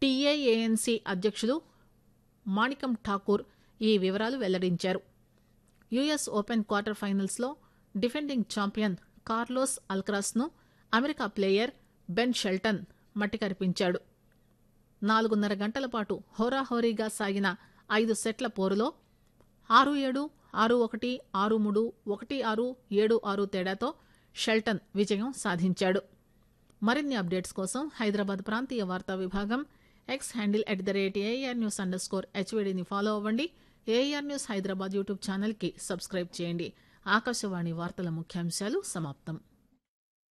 టీఏఏఎన్సీ అధ్యక్షులు మాణికం ఠాకూర్ ఈ వివరాలు వెల్లడించారు యుఎస్ ఓపెన్ క్వార్టర్ ఫైనల్స్లో డిఫెండింగ్ ఛాంపియన్ కార్లోస్ అల్క్రాస్ను అమెరికా ప్లేయర్ బెన్ షెల్టన్ మట్టి కరిపించాడు నాలుగున్నర గంటల పాటు హోరాహోరీగా సాగిన ఐదు సెట్ల పోరులో ఆరు ఏడు ఆరు ఒకటి ఆరు మూడు ఒకటి ఆరు ఏడు ఆరు తేడాతో షెల్టన్ విజయం సాధించాడు మరిన్ని అప్డేట్స్ కోసం హైదరాబాద్ ప్రాంతీయ వార్తా విభాగం X handle at the rate AR news under score హెచ్వీడీని ఫాలో అవ్వండి ఏఆర్ న్యూస్ హైదరాబాద్ యూట్యూబ్ ఛానల్కి సబ్స్క్రైబ్ చేయండి ఆకాశవాణి వార్తల ముఖ్యాంశాలు సమాప్తం